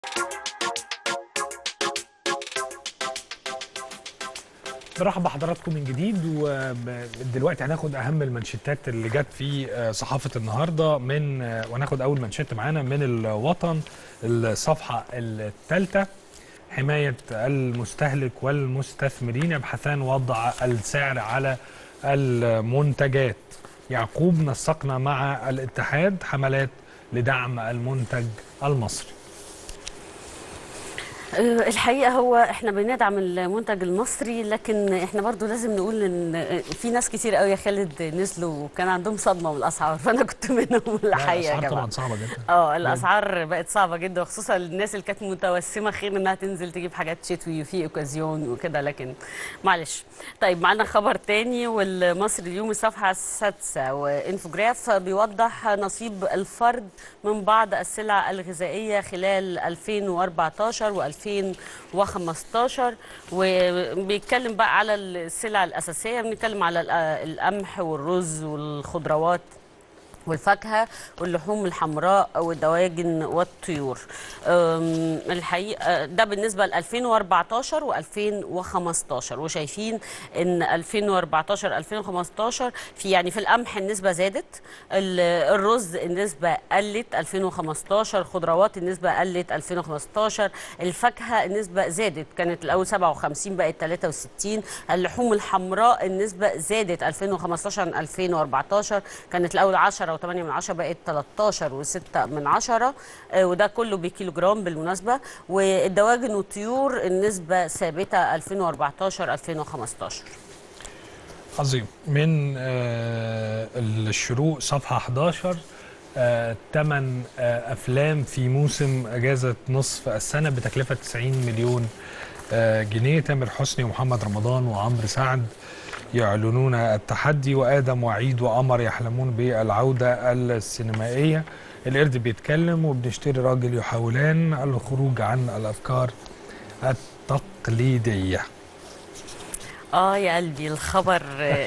برحب بحضراتكم من جديد ودلوقتي هناخد اهم المانشيتات اللي جت في صحافه النهارده من وناخد اول مانشيت معانا من الوطن الصفحه الثالثه حمايه المستهلك والمستثمرين يبحثان وضع السعر على المنتجات يعقوب نسقنا مع الاتحاد حملات لدعم المنتج المصري الحقيقه هو احنا بندعم المنتج المصري لكن احنا برضو لازم نقول ان في ناس كتير قوي يا خالد نزلوا وكان عندهم صدمه من الاسعار فانا كنت منهم الحقيقه الاسعار طبعا صعبه جدا اه الاسعار بقت صعبه جدا وخصوصا الناس اللي كانت متوسمه خير انها تنزل تجيب حاجات شتوي وفي اوكازيون وكده لكن معلش طيب معانا خبر تاني والمصري اليوم الصفحه السادسه وانفوجراف بيوضح نصيب الفرد من بعض السلع الغذائيه خلال 2014 و 2015 وبيتكلم بقى على السلع الأساسية بنتكلم على القمح والرز والخضروات والفاكهه واللحوم الحمراء والدواجن والطيور الحقيقه ده بالنسبه ل 2014 و2015 وشايفين ان 2014 2015 في يعني في القمح النسبه زادت الرز النسبه قلت 2015 الخضروات النسبه قلت 2015 الفاكهه النسبه زادت كانت الاول 57 بقت 63 اللحوم الحمراء النسبه زادت 2015 عن 2014 كانت الاول 10 و8 من 10 بقت 13 و6 من 10 وده كله بكيلو جرام بالمناسبه والدواجن والطيور النسبه ثابته 2014 2015 عظيم من الشروق صفحه 11 ثمان افلام في موسم اجازه نصف السنه بتكلفه 90 مليون جنيه تامر حسني ومحمد رمضان وعمرو سعد يعلنون التحدي وادم وعيد وقمر يحلمون بالعوده السينمائيه القرد بيتكلم وبنشتري راجل يحاولان الخروج عن الافكار التقليديه اه يا قلبي الخبر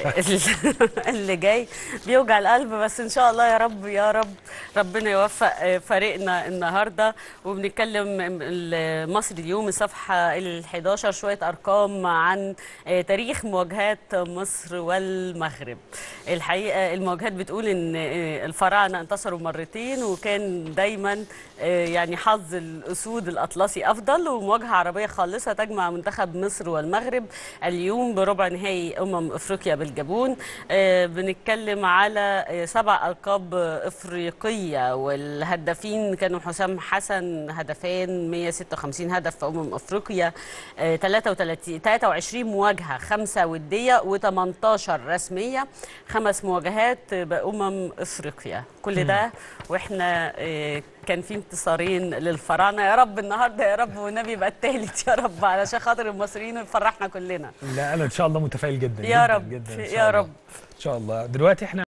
اللي جاي بيوجع القلب بس ان شاء الله يا رب يا رب ربنا يوفق فريقنا النهارده وبنتكلم مصر اليوم الصفحه ال11 شويه ارقام عن تاريخ مواجهات مصر والمغرب الحقيقه المواجهات بتقول ان الفراعنه انتصروا مرتين وكان دايما يعني حظ الاسود الاطلسي افضل ومواجهه عربيه خالصه تجمع منتخب مصر والمغرب اليوم بربع نهائي امم افريقيا بالجابون آه بنتكلم على آه سبع القاب افريقيه والهدافين كانوا حسام حسن هدفين 156 هدف في امم افريقيا آه 33 23 مواجهه خمسه وديه و18 رسميه خمس مواجهات بامم افريقيا كل ده واحنا كان في انتصارين للفراعنه يا رب النهارده يا رب والنبي يبقى الثالث يا رب علشان خاطر المصريين ويفرحنا كلنا لا انا ان شاء الله متفائل جدا يا جداً رب جدا يا رب ان شاء الله دلوقتي احنا